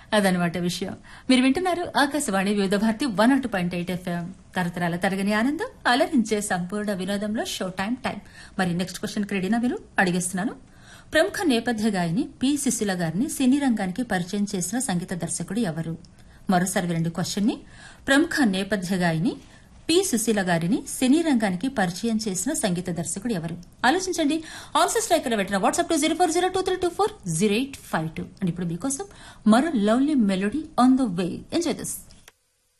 అదనమాట విషయం మీరు వింటున్నారు Akashvani Vividh Bharati one naught point eight FM తరతరాల తరగని ఆనందం అలరించే సంపూర్ణ వినోదంలో షో టైం టైం మరి నెక్స్ట్ క్వశ్చన్ క్రెడినా మీరు అడిగేస్తున్నాను ప్రముఖ నేపథ్య గాయని పి సుశీల గారిని సినీ రంగానికి పరిచయం చేసిన సంగీత దర్శకుడు ఎవరు మరోసారి వినండి క్వశ్చన్ ని ప్రముఖ నేపథ్య గాయని పి సుశీల గారిని సినీ రంగానికి పరిచయం చేసిన సంగీత దర్శకుడు ఎవరు ఆలోచించండి ఆన్సర్ స్ట్రైక్ లో పెట్టిన WhatsApp to zero four zero two three two four zero eight five two and ఇప్పుడు మీకోసం మరో lovely melody on the way enjoy this